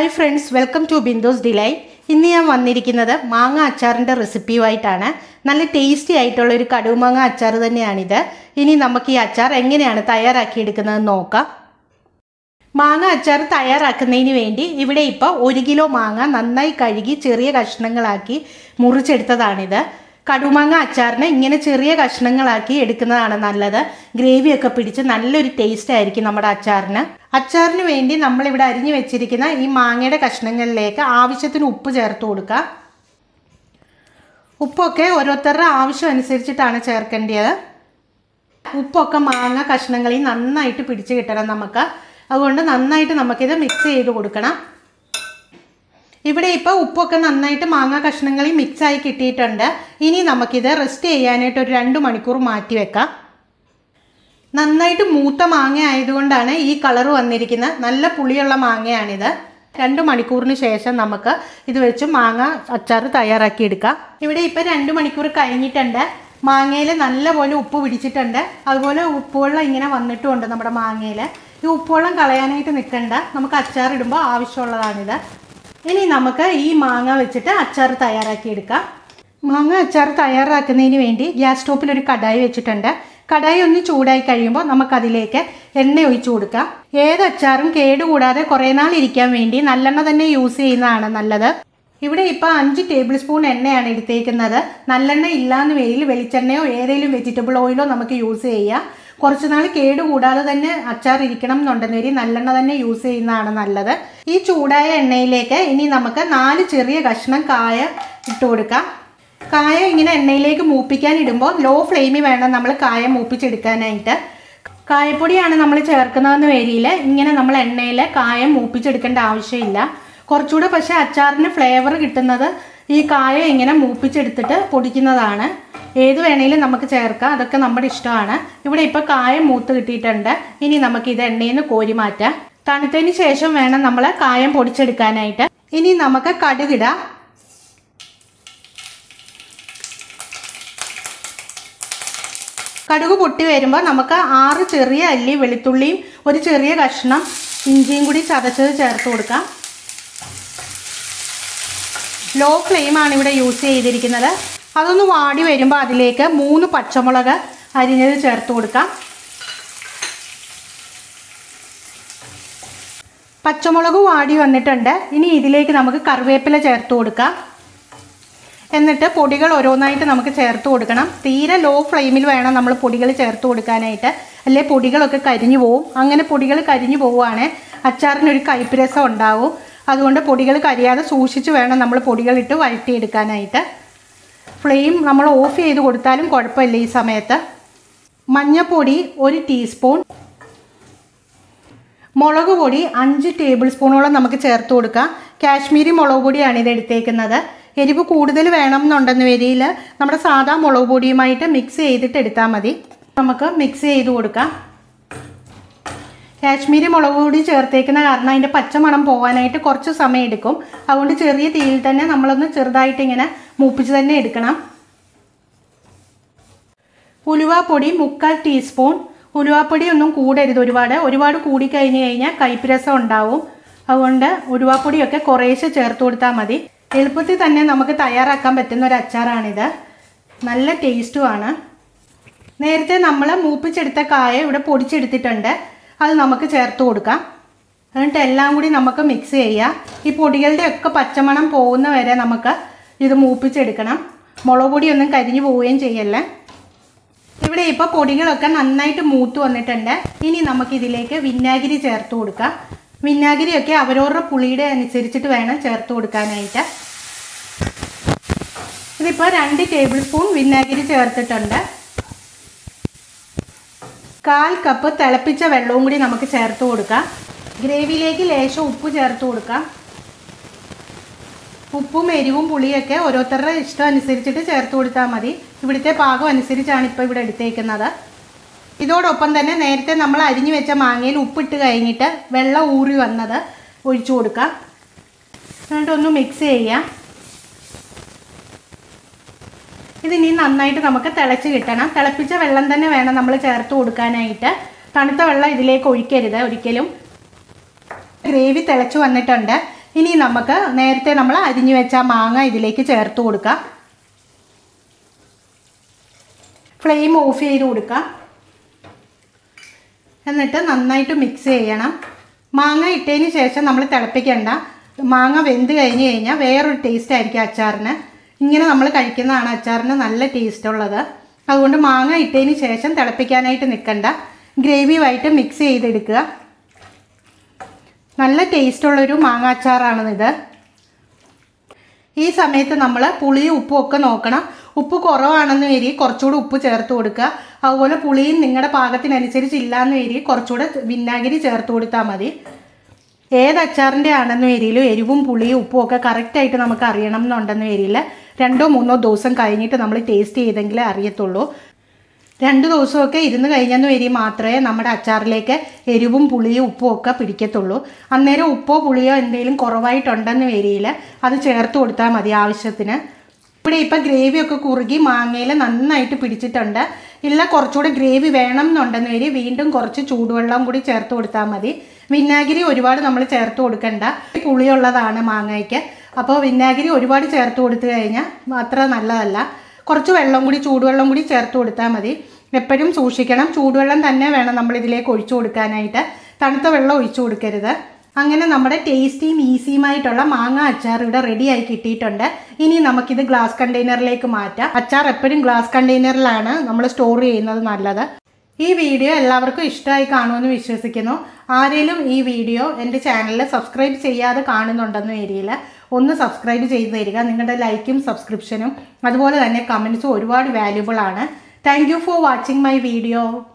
hi friends welcome to Bindu's delight ഇന്ന് ഞാൻ വന്നിരിക്കുന്നത് മാങ്ങ അച്ചാറിൻ്റെ റെസിപ്പിയുമായിട്ടാണ് നല്ല ടേസ്റ്റി ആയിട്ടുള്ള ഒരു കടുമാങ്ങ അച്ചാർ തന്നെയാണിത് ഇനി നമുക്ക് ഈ അച്ചാർ എങ്ങനെയാണ് തയ്യാറാക്കിയെടുക്കുന്നതെന്ന് നോക്കാം മാങ്ങ അച്ചാർ തയ്യാറാക്കുന്നതിന് വേണ്ടി ഇവിടെ ഇപ്പോൾ ഒരു കിലോ മാങ്ങ നന്നായി കഴുകി ചെറിയ കഷ്ണങ്ങളാക്കി മുറിച്ചെടുത്തതാണിത് കടുമാങ്ങ അച്ചാറിന് ഇങ്ങനെ ചെറിയ കഷ്ണങ്ങളാക്കി എടുക്കുന്നതാണ് നല്ലത് ഗ്രേവിയൊക്കെ പിടിച്ച് നല്ലൊരു ടേസ്റ്റ് ആയിരിക്കും നമ്മുടെ അച്ചാറിന് അച്ചാറിന് വേണ്ടി നമ്മളിവിടെ അരിഞ്ഞു വെച്ചിരിക്കുന്ന ഈ മാങ്ങയുടെ കഷ്ണങ്ങളിലേക്ക് ആവശ്യത്തിന് ഉപ്പ് ചേർത്ത് കൊടുക്കുക ഉപ്പൊക്കെ ഓരോരുത്തരുടെ ആവശ്യം അനുസരിച്ചിട്ടാണ് ചേർക്കേണ്ടത് ഉപ്പൊക്കെ മാങ്ങ കഷ്ണങ്ങളിൽ നന്നായിട്ട് പിടിച്ച് കിട്ടണം നമുക്ക് അതുകൊണ്ട് നന്നായിട്ട് നമുക്കിത് മിക്സ് ചെയ്ത് കൊടുക്കണം ഇവിടെ ഇപ്പോൾ ഉപ്പൊക്കെ നന്നായിട്ട് മാങ്ങ കഷ്ണങ്ങളിൽ മിക്സായി കിട്ടിയിട്ടുണ്ട് ഇനി നമുക്കിത് റെസ്റ്റ് ചെയ്യാനായിട്ട് ഒരു രണ്ട് മണിക്കൂർ മാറ്റി വെക്കാം നന്നായിട്ട് മൂത്ത മാങ്ങ ആയതുകൊണ്ടാണ് ഈ കളർ വന്നിരിക്കുന്നത് നല്ല പുളിയുള്ള മാങ്ങയാണിത് രണ്ട് മണിക്കൂറിന് ശേഷം നമുക്ക് ഇത് വെച്ച് മാങ്ങ അച്ചാർ തയ്യാറാക്കിയെടുക്കാം ഇവിടെ ഇപ്പോൾ രണ്ട് മണിക്കൂർ കഴിഞ്ഞിട്ടുണ്ട് മാങ്ങയിൽ നല്ലപോലെ ഉപ്പ് പിടിച്ചിട്ടുണ്ട് അതുപോലെ ഉപ്പുവെള്ളം ഇങ്ങനെ വന്നിട്ടുമുണ്ട് നമ്മുടെ മാങ്ങയിൽ ഈ ഉപ്പുവെള്ളം കളയാനായിട്ട് നിൽക്കണ്ട നമുക്ക് അച്ചാർ ഇടുമ്പോൾ ആവശ്യമുള്ളതാണിത് ഇനി നമുക്ക് ഈ മാങ്ങ വെച്ചിട്ട് അച്ചാർ തയ്യാറാക്കിയെടുക്കാം മാങ്ങ അച്ചാർ തയ്യാറാക്കുന്നതിന് വേണ്ടി ഗ്യാസ് സ്റ്റോപ്പിൽ ഒരു കടായി വെച്ചിട്ടുണ്ട് കടായി ഒന്ന് ചൂടായി കഴിയുമ്പോൾ നമുക്കതിലേക്ക് എണ്ണ ഒഴിച്ചു കൊടുക്കാം ഏത് അച്ചാറും കേടുകൂടാതെ കുറേ നാൾ ഇരിക്കാൻ വേണ്ടി നല്ലെണ്ണ തന്നെ യൂസ് ചെയ്യുന്നതാണ് നല്ലത് ഇവിടെ ഇപ്പോൾ അഞ്ച് ടേബിൾ സ്പൂൺ എണ്ണയാണ് എടുത്തേക്കുന്നത് നല്ലെണ്ണ ഇല്ലാന്ന് പേരിൽ വെളിച്ചെണ്ണയോ ഏതെങ്കിലും വെജിറ്റബിൾ ഓയിലോ നമുക്ക് യൂസ് ചെയ്യാം കുറച്ച് നാൾ കേടുകൂടാതെ തന്നെ അച്ചാർ ഇരിക്കണം എന്നുണ്ടെന്നൊരു നല്ലെണ്ണ തന്നെ യൂസ് ചെയ്യുന്നതാണ് നല്ലത് ഈ ചൂടായ എണ്ണയിലേക്ക് ഇനി നമുക്ക് നാല് ചെറിയ കഷ്ണം കായ ഇട്ട് കൊടുക്കാം കായ ഇങ്ങനെ എണ്ണയിലേക്ക് മൂപ്പിക്കാൻ ഇടുമ്പോൾ ലോ ഫ്ലെയിമിൽ വേണം നമ്മൾ കായ മൂപ്പിച്ചെടുക്കാനായിട്ട് കായപ്പൊടിയാണ് നമ്മൾ ചേർക്കുന്നതെന്ന് വരിയിൽ ഇങ്ങനെ നമ്മൾ എണ്ണയിൽ കായം മൂപ്പിച്ചെടുക്കേണ്ട ആവശ്യമില്ല കുറച്ചുകൂടെ പക്ഷേ അച്ചാറിന് ഫ്ലേവർ കിട്ടുന്നത് ഈ കായ ഇങ്ങനെ മൂപ്പിച്ചെടുത്തിട്ട് പൊടിക്കുന്നതാണ് ഏത് വേണേലും നമുക്ക് ചേർക്കാം അതൊക്കെ നമ്മുടെ ഇഷ്ടമാണ് ഇവിടെ ഇപ്പോൾ കായം മൂത്ത് കിട്ടിയിട്ടുണ്ട് ഇനി നമുക്ക് ഇത് എണ്ണയിൽ നിന്ന് കോരി മാറ്റാം തണുത്തതിന് ശേഷം വേണം നമ്മൾ കായം പൊടിച്ചെടുക്കാനായിട്ട് ഇനി നമുക്ക് കടുകിടാം കടുക് പൊട്ടി വരുമ്പോൾ നമുക്ക് ആറ് ചെറിയ അല്ലി വെളുത്തുള്ളിയും ഒരു ചെറിയ കഷ്ണം ഇഞ്ചിയും കൂടി ചതച്ചത് ചേർത്ത് കൊടുക്കാം ലോ ഫ്ലെയിമാണ് ഇവിടെ യൂസ് ചെയ്തിരിക്കുന്നത് അതൊന്ന് വാടി വരുമ്പോൾ അതിലേക്ക് മൂന്ന് പച്ചമുളക് അരിഞ്ഞത് ചേർത്ത് കൊടുക്കാം പച്ചമുളക് വാടി വന്നിട്ടുണ്ട് ഇനി ഇതിലേക്ക് നമുക്ക് കറിവേപ്പില ചേർത്ത് കൊടുക്കാം എന്നിട്ട് പൊടികൾ ഓരോന്നായിട്ട് നമുക്ക് ചേർത്ത് കൊടുക്കണം തീരെ ലോ ഫ്ലെയിമിൽ വേണം നമ്മൾ പൊടികൾ ചേർത്ത് കൊടുക്കാനായിട്ട് അല്ലെ പൊടികളൊക്കെ കരിഞ്ഞു പോവും അങ്ങനെ പൊടികൾ കരിഞ്ഞു പോവുകയാണെ അച്ചാറിനൊരു കയ്പ്പ് രസം ഉണ്ടാവും അതുകൊണ്ട് പൊടികൾ കരിയാതെ സൂക്ഷിച്ച് വേണം നമ്മൾ പൊടികളിട്ട് വഴറ്റിയെടുക്കാനായിട്ട് ഫ്ലെയിം നമ്മൾ ഓഫ് ചെയ്ത് കൊടുത്താലും കുഴപ്പമില്ല ഈ സമയത്ത് മഞ്ഞൾപ്പൊടി ഒരു ടീസ്പൂൺ മുളക് പൊടി അഞ്ച് ടേബിൾ സ്പൂണോളം നമുക്ക് ചേർത്ത് കൊടുക്കാം കാശ്മീരി മുളക് പൊടിയാണ് ഇത് എടുത്തേക്കുന്നത് എരിവ് കൂടുതൽ വേണം എന്നുണ്ടെന്ന് വരിയിൽ നമ്മുടെ സാധാ മുളക് പൊടിയുമായിട്ട് മിക്സ് ചെയ്തിട്ട് എടുത്താൽ മതി നമുക്ക് മിക്സ് ചെയ്ത് കൊടുക്കാം കാശ്മീരി മുളക് പൊടി ചേർത്തേക്കുന്ന കാരണം അതിൻ്റെ പച്ചമണം പോകാനായിട്ട് കുറച്ച് സമയം എടുക്കും അതുകൊണ്ട് ചെറിയ തീയിൽ തന്നെ നമ്മളൊന്ന് ചെറുതായിട്ട് ഇങ്ങനെ മൂപ്പിച്ച് തന്നെ എടുക്കണം ഉലുവാപ്പൊടി മുക്കാൽ ടീസ്പൂൺ ഉലുവാപ്പൊടി ഒന്നും കൂടരുത് ഒരുപാട് ഒരുപാട് കൂടിക്കഴിഞ്ഞ് കഴിഞ്ഞാൽ കയ്പ്പ് രസം ഉണ്ടാവും അതുകൊണ്ട് ഉലുവാപ്പൊടിയൊക്കെ കുറേശ്ശെ ചേർത്ത് കൊടുത്താൽ മതി എളുപ്പത്തിൽ തന്നെ നമുക്ക് തയ്യാറാക്കാൻ പറ്റുന്ന ഒരു അച്ചാറാണിത് നല്ല ടേസ്റ്റുമാണ് നേരത്തെ നമ്മൾ മൂപ്പിച്ചെടുത്ത കായ ഇവിടെ പൊടിച്ചെടുത്തിട്ടുണ്ട് അത് നമുക്ക് ചേർത്ത് കൊടുക്കാം എന്നിട്ട് എല്ലാം കൂടി നമുക്ക് മിക്സ് ചെയ്യാം ഈ പൊടികളുടെ ഒക്കെ പച്ചമണം പോകുന്ന വരെ നമുക്ക് ഇത് മൂപ്പിച്ചെടുക്കണം മുളക് പൊടിയൊന്നും കരിഞ്ഞു പോവുകയും ചെയ്യല്ലേ ഇവിടെ ഇപ്പോൾ പൊടികളൊക്കെ നന്നായിട്ട് മൂത്ത് വന്നിട്ടുണ്ട് ഇനി നമുക്കിതിലേക്ക് വിനാഗിരി ചേർത്ത് കൊടുക്കാം വിനാഗിരിയൊക്കെ അവരവരുടെ പുളിയുടെ അനുസരിച്ചിട്ട് വേണം ചേർത്ത് കൊടുക്കാനായിട്ട് ഇതിപ്പോൾ രണ്ട് ടേബിൾ സ്പൂൺ വിനാഗിരി ചേർത്തിട്ടുണ്ട് കാൽ കപ്പ് തിളപ്പിച്ച വെള്ളവും കൂടി നമുക്ക് ചേർത്ത് കൊടുക്കാം ഗ്രേവിയിലേക്ക് ലേശം ഉപ്പ് ചേർത്ത് കൊടുക്കാം ഉപ്പും എരിവും പുളിയൊക്കെ ഓരോരുത്തരുടെ ഇഷ്ടം അനുസരിച്ചിട്ട് ചേർത്ത് കൊടുത്താൽ മതി ഇവിടുത്തെ പാകം അനുസരിച്ചാണ് ഇപ്പോൾ ഇവിടെ എടുത്തേക്കുന്നത് ഇതോടൊപ്പം തന്നെ നേരത്തെ നമ്മൾ അരിഞ്ഞു വെച്ച മാങ്ങയിൽ ഉപ്പിട്ട് കഴിഞ്ഞിട്ട് വെള്ളം ഊറി വന്നത് ഒഴിച്ചു കൊടുക്കാം എന്നിട്ടൊന്ന് മിക്സ് ചെയ്യാം ഇതിനി നന്നായിട്ട് നമുക്ക് തിളച്ച് കിട്ടണം തിളപ്പിച്ച വെള്ളം തന്നെ വേണം നമ്മൾ ചേർത്ത് കൊടുക്കാനായിട്ട് തണുത്ത വെള്ളം ഇതിലേക്ക് ഒഴിക്കരുത് ഒരിക്കലും ഗ്രേവി തിളച്ച് വന്നിട്ടുണ്ട് ഇനി നമുക്ക് നേരത്തെ നമ്മൾ അരിഞ്ഞു വെച്ച മാങ്ങ ഇതിലേക്ക് ചേർത്ത് കൊടുക്കാം ഫ്ലെയിം ഓഫ് ചെയ്ത് കൊടുക്കാം എന്നിട്ട് നന്നായിട്ട് മിക്സ് ചെയ്യണം മാങ്ങ ഇട്ടതിന് ശേഷം നമ്മൾ തിളപ്പിക്കേണ്ട മാങ്ങ വെന്ത് കഴിഞ്ഞ് കഴിഞ്ഞാൽ വേറൊരു ടേസ്റ്റ് ആയിരിക്കും അച്ചാറിന് ഇങ്ങനെ നമ്മൾ കഴിക്കുന്നതാണ് അച്ചാറിന് നല്ല ടേസ്റ്റ് ഉള്ളത് അതുകൊണ്ട് മാങ്ങ ഇട്ടതിന് ശേഷം തിളപ്പിക്കാനായിട്ട് നിൽക്കണ്ട ഗ്രേവിയുമായിട്ട് മിക്സ് ചെയ്തെടുക്കുക നല്ല ടേസ്റ്റുള്ളൊരു മാങ്ങ അച്ചാറാണിത് ഈ സമയത്ത് നമ്മൾ പുളിയും ഉപ്പും ഒക്കെ നോക്കണം ഉപ്പ് കുറവാണെന്ന് വരി കുറച്ചുകൂടി ഉപ്പ് ചേർത്ത് കൊടുക്കുക അതുപോലെ പുളിയും നിങ്ങളുടെ പാകത്തിനനുസരിച്ച് ഇല്ലാന്ന് വരി കുറച്ചുകൂടെ വിനാഗിരി ചേർത്ത് കൊടുത്താൽ മതി ഏത് അച്ചാറിൻ്റെ ആണെന്ന് വരിയിലും എരിവും പുളിയും ഉപ്പും ഒക്കെ കറക്റ്റായിട്ട് നമുക്ക് അറിയണം എന്നുണ്ടെന്ന് വരില്ല രണ്ടോ മൂന്നോ ദിവസം കഴിഞ്ഞിട്ട് നമ്മൾ ടേസ്റ്റ് ചെയ്തെങ്കിലേ അറിയത്തുള്ളൂ രണ്ട് ദിവസമൊക്കെ ഇരുന്ന് കഴിഞ്ഞെന്ന് വരി മാത്രമേ നമ്മുടെ അച്ചാറിലേക്ക് എരിവും പുളിയും ഉപ്പും ഒക്കെ പിടിക്കത്തുള്ളൂ അന്നേരം ഉപ്പോ പുളിയോ എന്തെങ്കിലും കുറവായിട്ടുണ്ടെന്ന് വരിയിൽ അത് ചേർത്ത് കൊടുത്താൽ മതി ആവശ്യത്തിന് ഇവിടെ ഇപ്പം ഗ്രേവി ഒക്കെ കുറുകി മാങ്ങയിൽ നന്നായിട്ട് പിടിച്ചിട്ടുണ്ട് ഇല്ല കുറച്ചുകൂടി ഗ്രേവി വേണം എന്നുണ്ടെന്ന് വരി വീണ്ടും കുറച്ച് ചൂടുവെള്ളം കൂടി ചേർത്ത് കൊടുത്താൽ മതി വിനാഗിരി ഒരുപാട് നമ്മൾ ചേർത്ത് കൊടുക്കണ്ട പുളിയുള്ളതാണ് മാങ്ങയ്ക്ക് അപ്പോൾ വിനാഗിരി ഒരുപാട് ചേർത്ത് കൊടുത്തു കഴിഞ്ഞാൽ അത്ര നല്ലതല്ല കുറച്ച് വെള്ളം കൂടി ചൂടുവെള്ളം കൂടി ചേർത്ത് കൊടുത്താൽ മതി എപ്പോഴും സൂക്ഷിക്കണം ചൂടുവെള്ളം തന്നെ വേണം നമ്മൾ ഇതിലേക്ക് ഒഴിച്ചു കൊടുക്കാനായിട്ട് തണുത്ത വെള്ളം ഒഴിച്ചു കൊടുക്കരുത് അങ്ങനെ നമ്മുടെ ടേസ്റ്റിയും ഈസിയുമായിട്ടുള്ള മാങ്ങ അച്ചാർ ഇവിടെ റെഡിയായി കിട്ടിയിട്ടുണ്ട് ഇനി നമുക്കിത് ഗ്ലാസ് കണ്ടെയ്നറിലേക്ക് മാറ്റാം അച്ചാർ എപ്പോഴും ഗ്ലാസ് കണ്ടെയ്നറിലാണ് നമ്മൾ സ്റ്റോർ ചെയ്യുന്നത് നല്ലത് ഈ വീഡിയോ എല്ലാവർക്കും ഇഷ്ടമായി കാണുമെന്ന് വിശ്വസിക്കുന്നു ആരെങ്കിലും ഈ വീഡിയോ എൻ്റെ ചാനലിൽ സബ്സ്ക്രൈബ് ചെയ്യാതെ കാണുന്നുണ്ടെന്ന് ഏരിയയിൽ ഒന്ന് സബ്സ്ക്രൈബ് ചെയ്ത് തരിക നിങ്ങളുടെ ലൈക്കും സബ്സ്ക്രിപ്ഷനും അതുപോലെ തന്നെ കമൻസും ഒരുപാട് വാല്യുബിൾ ആണ് thank you for watching my video